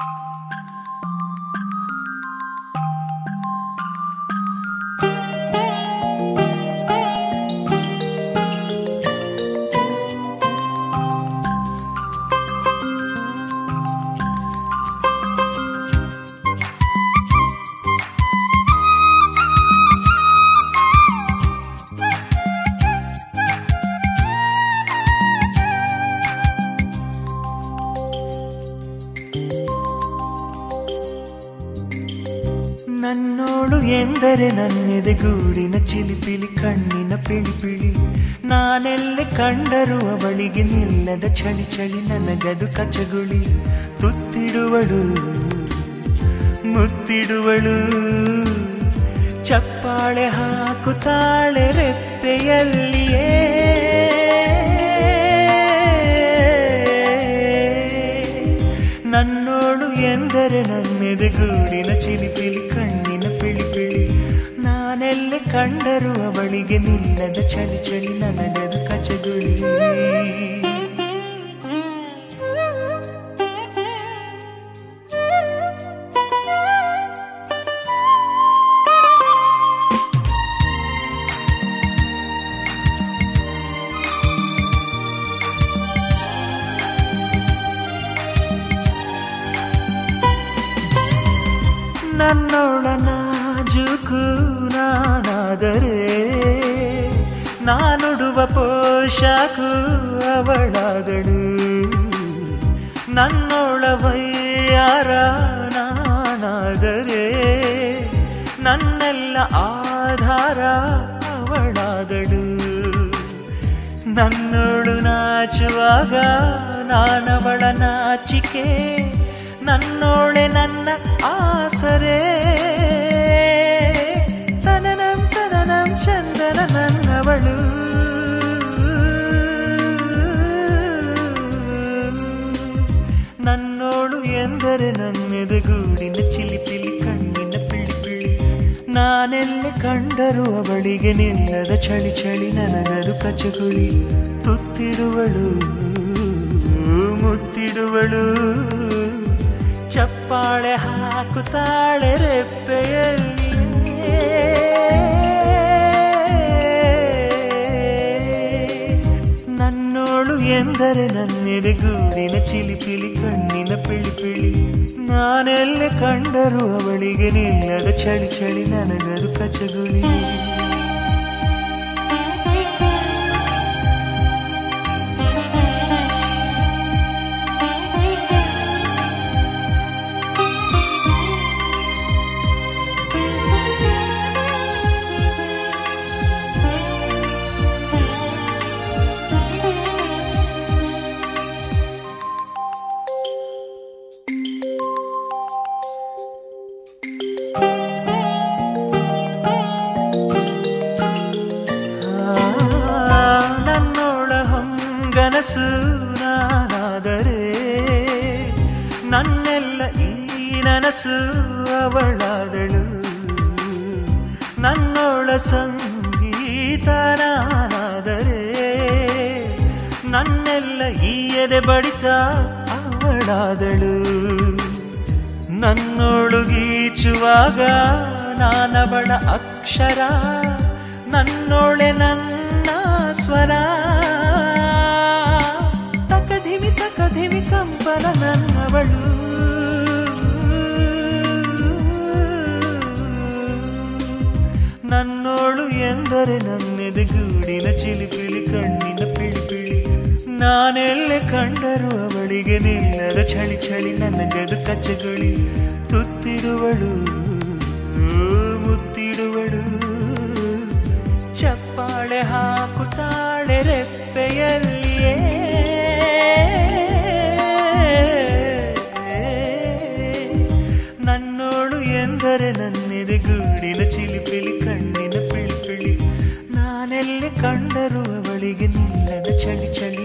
ನನ್ನೋಳು ಎಂದರೆ ನನ್ನೆದೆಗೂಡಿನ ಚಿಲಿಪಿಲಿ ಕಣ್ಣಿನ ಪಿಳಿ ಪಿಳಿ ನಾನೆಲ್ಲೆ ಕಂಡರು ಅವಳಿಗೆ ನಿಲ್ಲದ ಚಳಿ ಚಳಿ ನನಗದು ಕಚಗುಳಿ ತುತ್ತಿಡುವಳು ಮುತ್ತಿಡುವಳು ಚಪ್ಪಾಳೆ ಹಾಕುತ್ತಾಳೆ ರೆಪ್ಪೆಯಲ್ಲಿಯೇ ನನ್ನೋಳು ಎಂದರೆ ನನ್ನೆದೆಗೂಡಿನ ಚಿಲಿಪಿಲಿ ಕಣ್ಣಿನ ಪಿಳಿ ಪಿಳಿ ನಾನೆಲ್ಲೆ ಕಂಡರು ಅವಳಿಗೆ ನಿಲ್ಲದ ಚಳಿ ಚಳಿ ನನಗದು ಕಚಗುಳಿ ನನ್ನೊಳ ನಾಜುಕು ನಾನಾದರೆ ನಾನುಡುವ ಪೋಷಾಕು ಅವಳಾದಳು ನನ್ನೊಳ ವೈಯಾರ ನಾನಾದರೆ ನನ್ನೆಲ್ಲ ಆಧಾರ ಅವಳಾದಳು ನನ್ನೋಳು ನಾಚುವಾಗ ನಾನವಳ ನಾಚಿಕೆ ನನ್ನೋಳೆ ನನ್ನ ಆಸರೆ ತನನಂ ತನನಂ ಚಂದನ ನನ್ನವಳು ನನ್ನೋಳು ಎಂದರೆ ನನ್ನೆದೆಗೂಡಿನ ಚಿಲಿಪಿಲಿ ಕಣ್ಣಿನ ಪಿಳಿ ಪಿಳಿ ನಾನೆಲ್ಲ ಕಂಡರು ಅವಳಿಗೆ ನಿಲ್ಲದ ಚಳಿ ಚಳಿ ನನಗದು ಕಚಗುಳಿ ತುತ್ತಿಡುವಳು ಮುತ್ತಿಡುವಳು ಚಪ್ಪಾಳೆ ಹಾಕುತ್ತಾಳೆ ರೆಪ್ಪೆಯಲ್ಲಿ ನನ್ನೋಳು ಎಂದರೆ ನನ್ನೆದೆಗೂಡಿನ ಚಿಲಿಪಿಲಿ ಕಣ್ಣಿನ ಪಿಳಿ ಪಿಳಿ ನಾನೆಲ್ಲ ಕಂಡರು ಅವಳಿಗೆ ನಿಲ್ಲದ ಚಳಿ ಚಳಿ ನನಗದು ಕಚಗುಳಿ ನನ್ನೋಳ ಹೊಂಗನಸು ನಾನಾದರೆ ನನ್ನೆಲ್ಲ ಈ ನನಸು ಅವಳಾದಳು ನನ್ನೋಳ ಸಂಗೀತ ನಾನಾದರೆ ನನ್ನೆಲ್ಲ ಈ ಎದೆ ಬಡಿತ ಅವಳಾದಳು ನನ್ನೋಳು ಗೀಚುವಾಗ ನಾನವಳ ಅಕ್ಷರ ನನ್ನೋಳೆ ನನ್ನ ಸ್ವರ ತಕಧಿಮಿ ತಕಧಿಮಿ ಕಂಪನ ನನ್ನವಳು ನನ್ನೋಳು ಎಂದರೆ ನನ್ನೆದೆಗೂಡಿನ ಚಿಲಿಪಿಲಿ ಕಣ್ಣಿನ ಪಿಳಿ ಪಿಳಿ ನಾನೆಲ್ಲೆ ಕಂಡರು ಅವಳಿಗೆ ನಿಲ್ಲದ ಚಳಿ ಚಳಿ ನನಗದು ಕಚ್ಚಗುಳಿ ತುತ್ತಿಡುವಳು ಮುತ್ತಿಡುವಳು ಚಪ್ಪಾಳೆ ಹಾಕುತ್ತಾಳೆ ರೆಪ್ಪೆಯಲ್ಲಿಯೇ ನನ್ನೋಳು ಎಂದರೆ ನನ್ನೆದೆಗೂಡಿನ ಚಿಲಿಪಿಲಿ ಕಣ್ಣಿನ ಪಿಳಿ ಪಿಳಿ ನಾನೆಲ್ಲಿ ಕಂಡರು ಅವಳಿಗೆ ನಿಲ್ಲದ ಚಳಿ ಚಳಿ